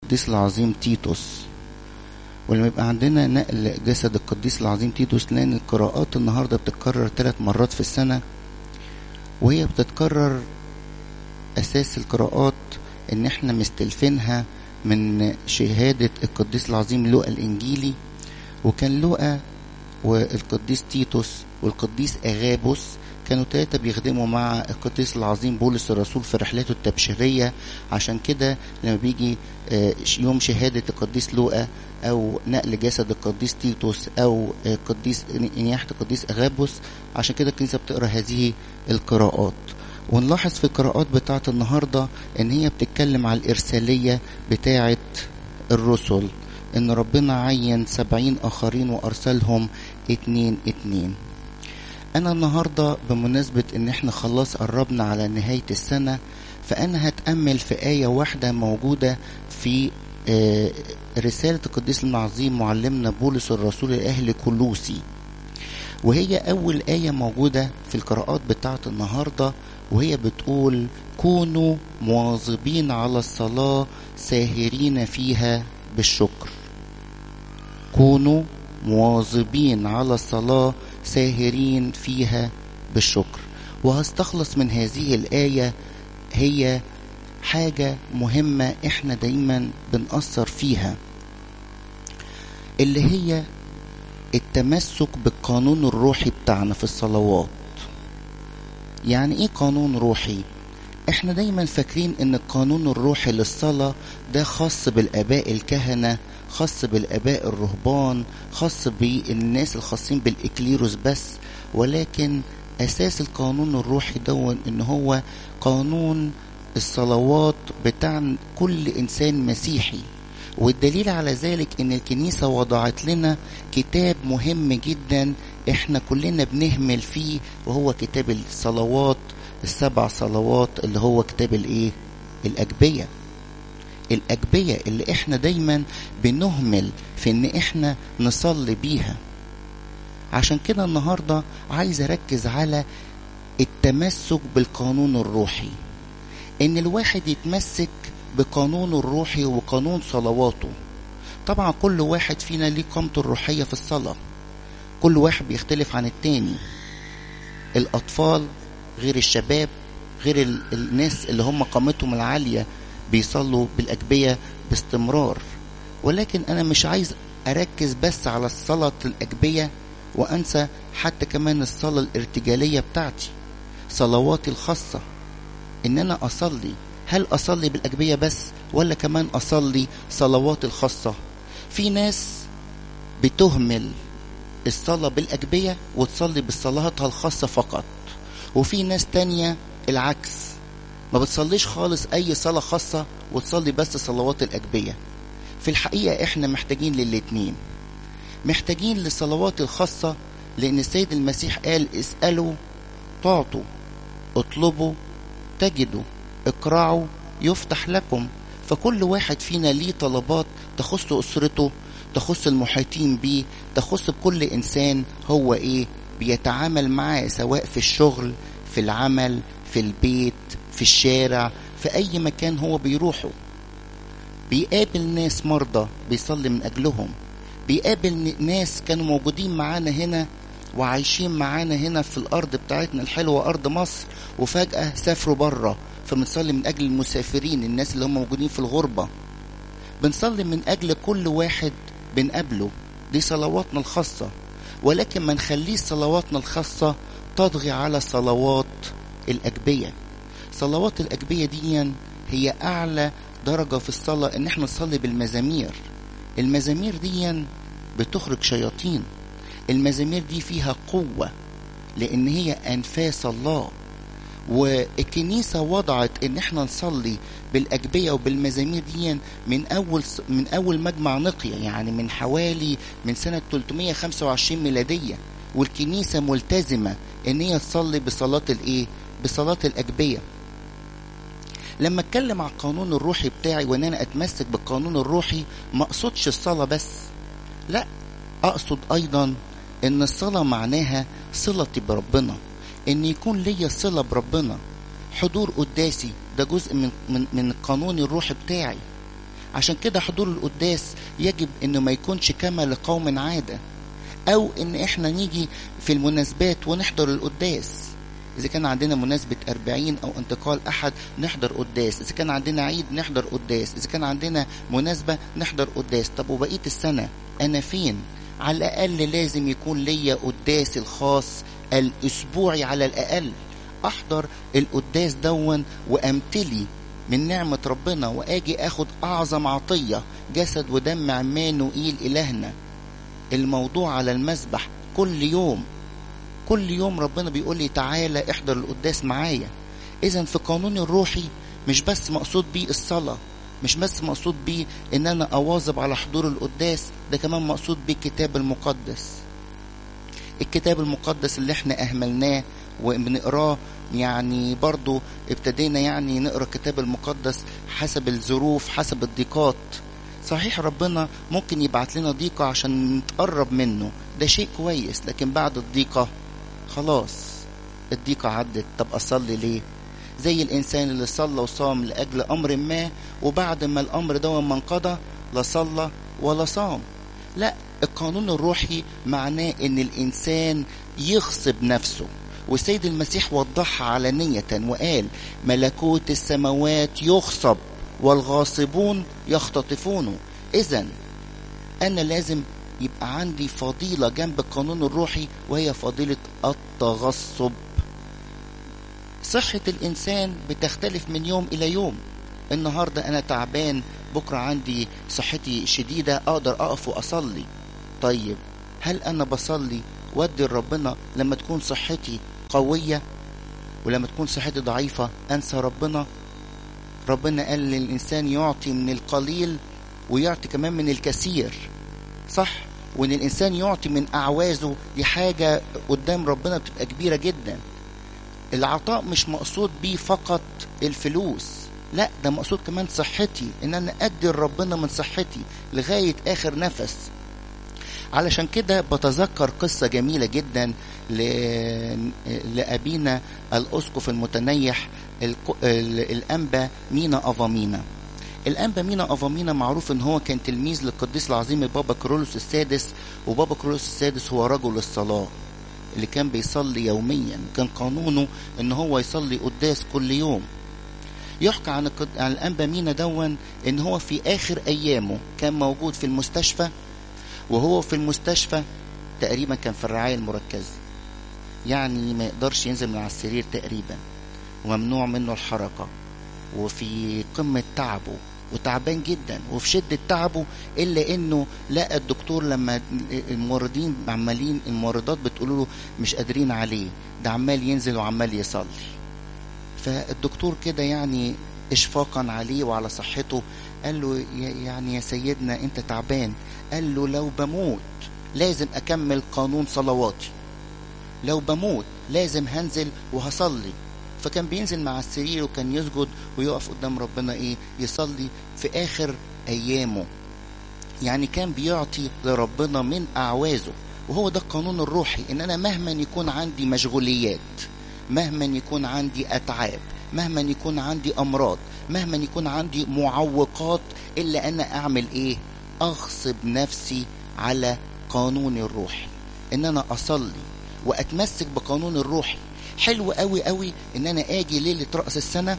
القديس العظيم تيتوس ولما يبقى عندنا نقل جسد القديس العظيم تيتوس لان القراءات النهارده بتتكرر ثلاث مرات في السنه وهي بتتكرر اساس القراءات ان احنا مستلفينها من شهاده القديس العظيم لوقا الانجيلي وكان لوقا والقديس تيتوس والقديس اغابوس كانوا ثلاثة بيخدموا مع القديس العظيم بولس الرسول في رحلته التبشيرية عشان كده لما بيجي يوم شهادة القديس لوقا أو نقل جسد القديس تيتوس أو القديس نياحة القديس أغابوس عشان كده الكنيسة بتقرأ هذه القراءات ونلاحظ في القراءات بتاعة النهاردة إن هي بتتكلم على الإرسالية بتاعة الرسل إن ربنا عين سبعين آخرين وأرسلهم اتنين اتنين أنا النهاردة بمناسبة إن إحنا خلاص قربنا على نهاية السنة فأنا هتأمل في آية واحدة موجودة في رسالة القديس العظيم معلمنا بولس الرسول لأهل كلوسي وهي أول آية موجودة في القراءات بتاعة النهاردة وهي بتقول كونوا مواظبين على الصلاة ساهرين فيها بالشكر كونوا مواظبين على الصلاة ساهرين فيها بالشكر وهستخلص من هذه الآية هي حاجة مهمة احنا دايما بنأثر فيها اللي هي التمسك بالقانون الروحي بتاعنا في الصلوات يعني ايه قانون روحي احنا دايما فاكرين ان القانون الروحي للصلاة ده خاص بالاباء الكهنة خاص بالاباء الرهبان خاص بالناس الخاصين بالاكليروس بس ولكن اساس القانون الروحي دون ان هو قانون الصلوات بتاع كل انسان مسيحي والدليل على ذلك ان الكنيسة وضعت لنا كتاب مهم جدا احنا كلنا بنهمل فيه وهو كتاب الصلوات السبع صلوات اللي هو كتاب الايه الاجبيه الأجبية اللي احنا دايما بنهمل في ان احنا نصلي بيها عشان كده النهاردة عايز اركز على التمسك بالقانون الروحي ان الواحد يتمسك بقانونه الروحي وقانون صلواته طبعا كل واحد فينا ليه قامته الروحية في الصلاة كل واحد بيختلف عن التاني الأطفال غير الشباب غير الناس اللي هم قامتهم العالية بيصلوا بالأجبية باستمرار ولكن أنا مش عايز أركز بس على الصلاة الأجبية وأنسى حتى كمان الصلاة الارتجالية بتاعتي صلواتي الخاصة إن أنا أصلي هل أصلي بالأجبية بس ولا كمان أصلي صلواتي الخاصة في ناس بتهمل الصلاة بالأجبية وتصلي بصلاتها الخاصة فقط وفي ناس تانية العكس ما بتصليش خالص اي صلاه خاصه وتصلي بس صلوات الاجبيه في الحقيقه احنا محتاجين للاتنين محتاجين للصلوات الخاصه لان السيد المسيح قال اسالوا تعطوا اطلبوا تجدوا اقرعوا يفتح لكم فكل واحد فينا ليه طلبات تخص اسرته تخص المحيطين بيه تخص كل انسان هو ايه بيتعامل معاه سواء في الشغل في العمل في البيت في الشارع في أي مكان هو بيروحه بيقابل ناس مرضى بيصلي من أجلهم بيقابل ناس كانوا موجودين معانا هنا وعايشين معانا هنا في الأرض بتاعتنا الحلوة أرض مصر وفجأة سافروا بره فبنصلي من أجل المسافرين الناس اللي هم موجودين في الغربة بنصلي من أجل كل واحد بنقابله دي صلواتنا الخاصة ولكن ما نخليش صلواتنا الخاصة تطغي على صلوات الأجبية صلوات الأجبية دي هي أعلى درجة في الصلاة إن احنا نصلي بالمزامير المزامير دي بتخرج شياطين المزامير دي فيها قوة لأن هي أنفاس الله والكنيسة وضعت إن احنا نصلي بالأجبية وبالمزامير دي من أول من أول مجمع نقية يعني من حوالي من سنة 325 ميلادية والكنيسة ملتزمة إن هي تصلي بصلاة الإيه؟ بصلاة الأجبية لما اتكلم عن القانون الروحي بتاعي وان انا اتمسك بالقانون الروحي ما اقصدش الصلاة بس لا اقصد ايضا ان الصلاة معناها صلتي بربنا ان يكون ليا صلة بربنا حضور قداسي ده جزء من من من القانون الروحي بتاعي عشان كده حضور القداس يجب انه ما يكونش كما لقوم عاده او ان احنا نيجي في المناسبات ونحضر القداس اذا كان عندنا مناسبة أربعين او انتقال احد نحضر قداس اذا كان عندنا عيد نحضر قداس اذا كان عندنا مناسبة نحضر قداس طب وبقية السنة انا فين على الاقل لازم يكون ليا قداس الخاص الاسبوعي على الاقل احضر القداس دون وامتلي من نعمة ربنا واجي اخد اعظم عطية جسد ودم عمانوئيل الهنا الموضوع على المسبح كل يوم كل يوم ربنا بيقول لي تعالى احضر القداس معايا اذا في قانوني الروحي مش بس مقصود بيه الصلاة مش بس مقصود بيه ان انا اواظب على حضور القداس ده كمان مقصود بيه الكتاب المقدس الكتاب المقدس اللي احنا اهملناه وبنقراه يعني برضو ابتدينا يعني نقرا الكتاب المقدس حسب الظروف حسب الضيقات صحيح ربنا ممكن يبعت لنا ضيقة عشان نتقرب منه ده شيء كويس لكن بعد الضيقة خلاص الضيقة عدت طب أصلي ليه زي الإنسان اللي صلى وصام لأجل أمر ما وبعد ما الأمر ده ما انقضى لا صلى ولا صام لا القانون الروحي معناه ان الانسان يغصب نفسه والسيد المسيح وضحها علانية وقال ملكوت السماوات يغصب والغاصبون يختطفونه اذا انا لازم يبقى عندي فضيلة جنب القانون الروحي وهي فضيلة التغصب صحة الإنسان بتختلف من يوم إلى يوم النهاردة أنا تعبان بكرة عندي صحتي شديدة أقدر أقف وأصلي طيب هل أنا بصلي ودي لربنا لما تكون صحتي قوية ولما تكون صحتي ضعيفة أنسى ربنا ربنا قال للإنسان يعطي من القليل ويعطي كمان من الكثير صح وإن الإنسان يعطي من أعوازه دي حاجة قدام ربنا بتبقى كبيرة جدا العطاء مش مقصود بيه فقط الفلوس لا ده مقصود كمان صحتي ان انا ادي لربنا من صحتي لغاية اخر نفس علشان كده بتذكر قصة جميلة جدا ل... لأبينا الأسقف المتنيح الك... الأنبا مينا أفامينا الأنبا مينا أفامينا معروف إن هو كان تلميذ للقديس العظيم بابا كرولوس السادس وبابا كرولوس السادس هو رجل الصلاة اللي كان بيصلي يوميا كان قانونه إن هو يصلي قداس كل يوم يحكى عن عن الأنبا مينا دون إن هو في آخر أيامه كان موجود في المستشفى وهو في المستشفى تقريبا كان في الرعاية المركزة يعني ما يقدرش ينزل من على السرير تقريبا وممنوع منه الحركة وفي قمة تعبه وتعبان جدا وفي شدة تعبه إلا إنه لقى الدكتور لما الممرضين عمالين الممرضات بتقول له مش قادرين عليه ده عمال ينزل وعمال يصلي فالدكتور كده يعني إشفاقا عليه وعلى صحته قال له يعني يا سيدنا أنت تعبان قال له لو بموت لازم أكمل قانون صلواتي لو بموت لازم هنزل وهصلي فكان بينزل مع السرير وكان يسجد ويقف قدام ربنا ايه يصلي في اخر ايامه يعني كان بيعطي لربنا من اعوازه وهو ده القانون الروحي ان انا مهما يكون عندي مشغوليات مهما يكون عندي اتعاب مهما يكون عندي امراض مهما يكون عندي معوقات الا انا اعمل ايه اغصب نفسي على قانوني الروحي ان انا اصلي واتمسك بقانون الروحي حلو قوي قوي ان انا اجي ليله راس السنه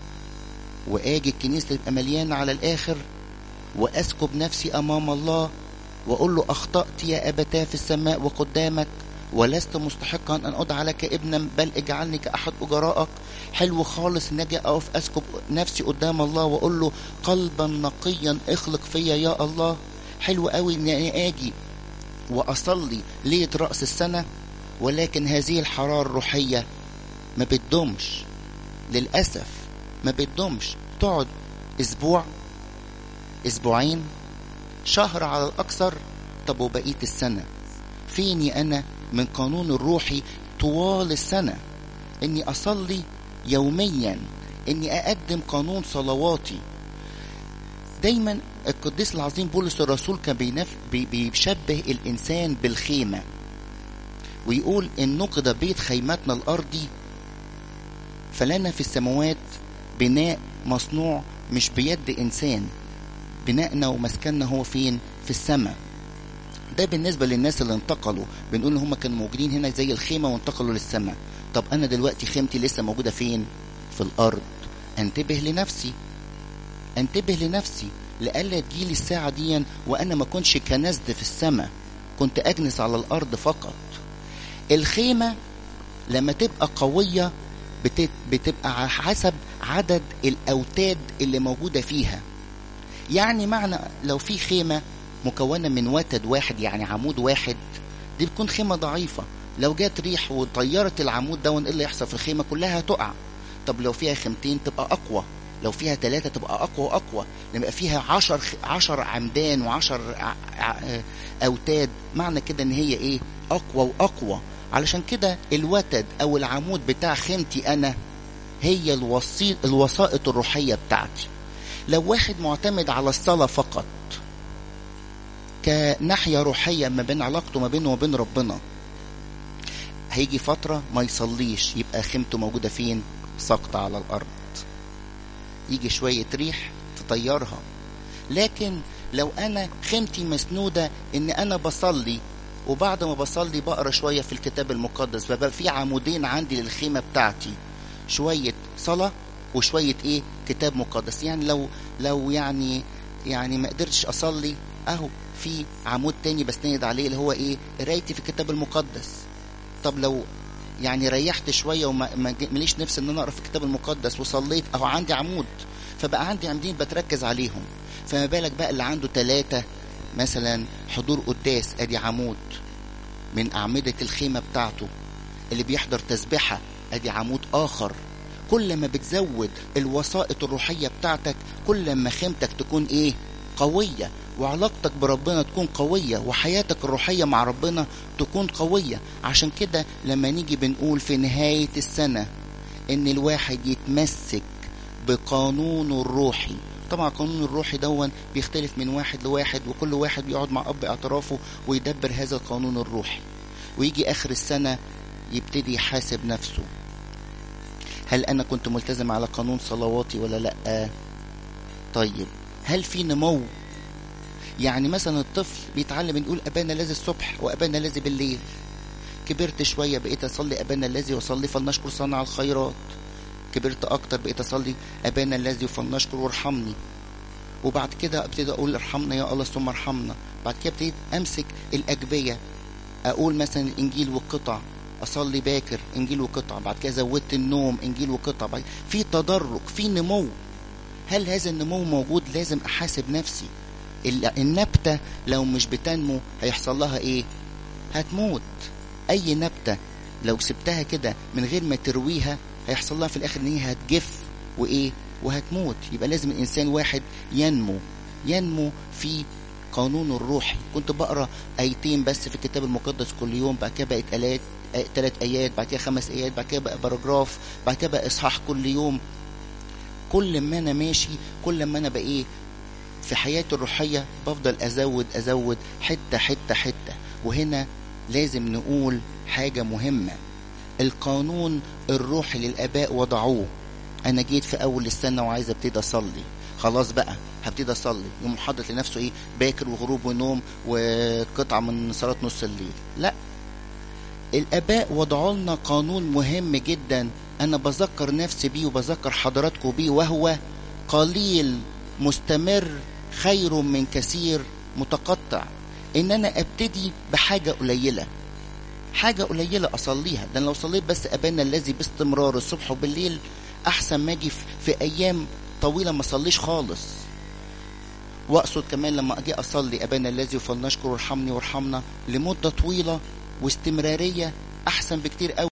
واجي الكنيسه تبقى مليانه على الاخر واسكب نفسي امام الله واقول له اخطات يا ابتاه في السماء وقدامك ولست مستحقا ان ادعى لك ابنا بل اجعلني كاحد اجرائك حلو خالص ان اجي اقف اسكب نفسي قدام الله واقول له قلبا نقيا اخلق فيا يا الله حلو قوي ان انا اجي واصلي ليله راس السنه ولكن هذه الحراره الروحيه ما بتدومش للاسف ما بتدومش تقعد اسبوع اسبوعين شهر على الاكثر طب وبقيه السنه فيني انا من قانون الروحي طوال السنه اني اصلي يوميا اني اقدم قانون صلواتي دايما القديس العظيم بولس الرسول كان بينف... بي... بيشبه الانسان بالخيمه ويقول ان نقد بيت خيمتنا الارضي فلنا في السماوات بناء مصنوع مش بيد انسان بنائنا ومسكننا هو فين في السماء ده بالنسبه للناس اللي انتقلوا بنقول ان هم كانوا موجودين هنا زي الخيمه وانتقلوا للسماء طب انا دلوقتي خيمتي لسه موجوده فين في الارض انتبه لنفسي انتبه لنفسي لألا تجيلي الساعة دي وأنا ما كنتش كنزد في السماء كنت أجنس على الأرض فقط الخيمة لما تبقى قوية بتبقى حسب عدد الأوتاد اللي موجودة فيها يعني معنى لو في خيمة مكونة من وتد واحد يعني عمود واحد دي بتكون خيمة ضعيفة لو جات ريح وطيرت العمود ده ايه اللي يحصل في الخيمة كلها هتقع طب لو فيها خيمتين تبقى أقوى لو فيها ثلاثة تبقى أقوى وأقوى لما يبقى فيها عشر عشر عمدان وعشر أوتاد معنى كده إن هي إيه أقوى وأقوى علشان كده الوتد أو العمود بتاع خيمتي أنا هي الوسيط الوسائط الروحية بتاعتي لو واحد معتمد على الصلاة فقط كناحية روحية ما بين علاقته ما بينه وبين ربنا هيجي فترة ما يصليش يبقى خيمته موجودة فين ساقطة على الأرض يجي شوية ريح تطيرها لكن لو أنا خيمتي مسنودة إن أنا بصلي وبعد ما بصلي بقرا شوية في الكتاب المقدس فبقى في عمودين عندي للخيمة بتاعتي شوية صلاة وشوية إيه كتاب مقدس يعني لو لو يعني يعني ما قدرتش أصلي أهو في عمود تاني بسند عليه اللي هو إيه قرايتي في الكتاب المقدس طب لو يعني ريحت شويه وما ماليش نفس ان انا اقرا في الكتاب المقدس وصليت اهو عندي عمود فبقى عندي عمودين بتركز عليهم فما بالك بقى اللي عنده ثلاثه مثلا حضور قداس ادي عمود من اعمده الخيمه بتاعته اللي بيحضر تسبحه ادي عمود اخر كل ما بتزود الوسائط الروحيه بتاعتك كل ما خيمتك تكون ايه قويه وعلاقتك بربنا تكون قوية وحياتك الروحية مع ربنا تكون قوية عشان كده لما نيجي بنقول في نهاية السنة ان الواحد يتمسك بقانونه الروحي طبعا القانون الروحي دون بيختلف من واحد لواحد وكل واحد بيقعد مع اب اعترافه ويدبر هذا القانون الروحي ويجي اخر السنة يبتدي يحاسب نفسه هل انا كنت ملتزم على قانون صلواتي ولا لا طيب هل في نمو يعني مثلا الطفل بيتعلم نقول ابانا الذي الصبح وابانا الذي بالليل كبرت شويه بقيت اصلي ابانا الذي واصلي فلنشكر صانع الخيرات كبرت اكتر بقيت اصلي ابانا الذي فلنشكر وارحمني وبعد كده ابتدي اقول ارحمنا يا الله ثم ارحمنا بعد كده ابتديت امسك الاجبيه اقول مثلا الانجيل والقطع اصلي باكر انجيل وقطع بعد كده زودت النوم انجيل وقطع بعد في تدرج في نمو هل هذا النمو موجود لازم احاسب نفسي النبتة لو مش بتنمو هيحصل لها ايه هتموت اي نبتة لو سبتها كده من غير ما ترويها هيحصل لها في الاخر ان هي هتجف وايه وهتموت يبقى لازم الانسان واحد ينمو ينمو في قانون الروحي كنت بقرا ايتين بس في الكتاب المقدس كل يوم بعد كده بقت ايات ثلاث ايات بعد كده خمس ايات بعد كده بقى باراجراف بعد كده بقى اصحاح كل يوم كل ما انا ماشي كل ما انا بقى ايه في حياتي الروحية بفضل أزود أزود حتة حتة حتة وهنا لازم نقول حاجة مهمة القانون الروحي للآباء وضعوه أنا جيت في أول السنة وعايز أبتدي أصلي خلاص بقى هبتدي أصلي يوم حاطط لنفسه إيه باكر وغروب ونوم وقطعة من صلاة نص الليل لا الآباء وضعوا لنا قانون مهم جدا أنا بذكر نفسي بيه وبذكر حضراتكم بيه وهو قليل مستمر خير من كثير متقطع ان انا ابتدي بحاجة قليلة حاجة قليلة اصليها ده لو صليت بس ابانا الذي باستمرار الصبح وبالليل احسن ما اجي في ايام طويلة ما اصليش خالص واقصد كمان لما اجي اصلي ابانا الذي فلنشكر وارحمني وارحمنا لمدة طويلة واستمرارية احسن بكتير قوي